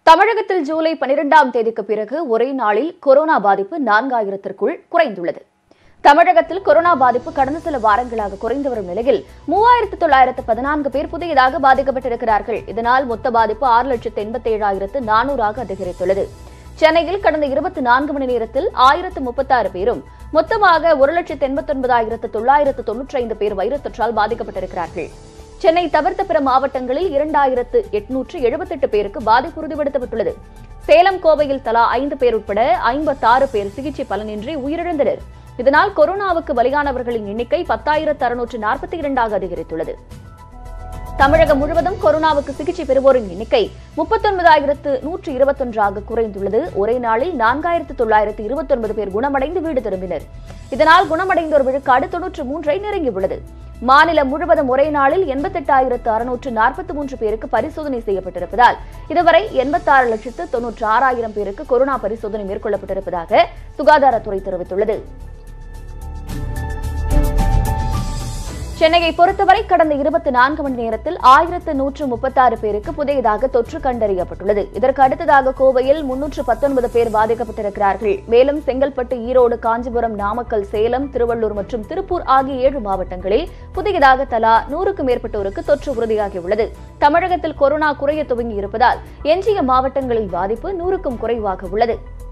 தமிழகத்தில் ஜூலை பனிரெண்டாம் தேதிக்கு பிறகு ஒரே நாளில் கொரோனா பாதிப்பு நான்காயிரத்திற்குள் குறைந்துள்ளது தமிழகத்தில் கொரோனா பாதிப்பு கடந்த சில வாரங்களாக குறைந்து வரும் நிலையில் மூவாயிரத்து தொள்ளாயிரத்து பதினான்கு பேர் புதியதாக பாதிக்கப்பட்டிருக்கிறார்கள் இதனால் மொத்த பாதிப்பு ஆறு லட்சத்து எண்பத்தி ஏழாயிரத்து நானூறாக அதிகரித்துள்ளது சென்னையில் கடந்த இருபத்தி நான்கு மணி நேரத்தில் ஆயிரத்து முப்பத்தாறு பேரும் மொத்தமாக ஒரு லட்சத்து எண்பத்தி ஒன்பதாயிரத்து தொள்ளாயிரத்து தொன்னூற்றி ஐந்து பேர் வைரஸ் தொற்றால் பாதிக்கப்பட்டிருக்கிறார்கள் சென்னை தவிர்த்த பிற மாவட்டங்களில் இரண்டாயிரத்து எட்நூற்று எழுபத்தெட்டு பேருக்கு பாதிப்பு உறுதிப்படுத்தப்பட்டுள்ளது சேலம் கோவையில் தலா ஐந்து பேர் உட்பட ஐம்பத்தாறு பேர் சிகிச்சை பலனின்றி உயிரிழந்தனர் இதனால் கொரோனாவுக்கு பலியானவர்களின் எண்ணிக்கை பத்தாயிரத்து அறுநூற்று நாற்பத்தி இரண்டாக அதிகரித்துள்ளது தமிழகம் முழுவதும் கொரோனாவுக்கு சிகிச்சை பெறுவோரின் எண்ணிக்கை முப்பத்தொன்பதாயிரத்து நூற்று இருபத்தொன்றாக குறைந்துள்ளது ஒரே நாளில் நான்காயிரத்து தொள்ளாயிரத்து இருபத்தொன்பது பேர் குணமடைந்து வீடு திரும்பினர் இதனால் குணமடைந்தோர் விழுக்காடு தொன்னூற்று மூன்றை நெருங்கியுள்ளது மாநிலம் முழுவதும் ஒரே நாளில் எண்பத்தெட்டாயிரத்து அறுநூற்று நாற்பத்தி மூன்று பேருக்கு பரிசோதனை செய்யப்பட்டிருப்பதால் இதுவரை எண்பத்தாறு லட்சத்து தொன்னூற்று ஆறாயிரம் பேருக்கு கொரோனா பரிசோதனை மேற்கொள்ளப்பட்டிருப்பதாக சுகாதாரத்துறை தெரிவித்துள்ளது சென்னையை பொறுத்தவரை கடந்த இருபத்தி நான்கு மணி நேரத்தில் ஆயிரத்து நூற்று முப்பத்தாறு பேருக்கு புதியதாக தொற்று கண்டறியப்பட்டுள்ளது இதற்கு அடுத்ததாக கோவையில் முன்னூற்று பத்தொன்பது பேர் பாதிக்கப்பட்டிருக்கிறார்கள் மேலும் செங்கல்பட்டு ஈரோடு காஞ்சிபுரம் நாமக்கல் சேலம் திருவள்ளூர் மற்றும் திருப்பூர் ஆகிய ஏழு மாவட்டங்களில் புதியதாக தலா நூறுக்கும் மேற்பட்டோருக்கு தொற்று உறுதியாகியுள்ளது தமிழகத்தில் கொரோனா குறைய துவங்கி இருப்பதால் எஞ்சிய மாவட்டங்களில் பாதிப்பு நூறுக்கும் குறைவாக உள்ளது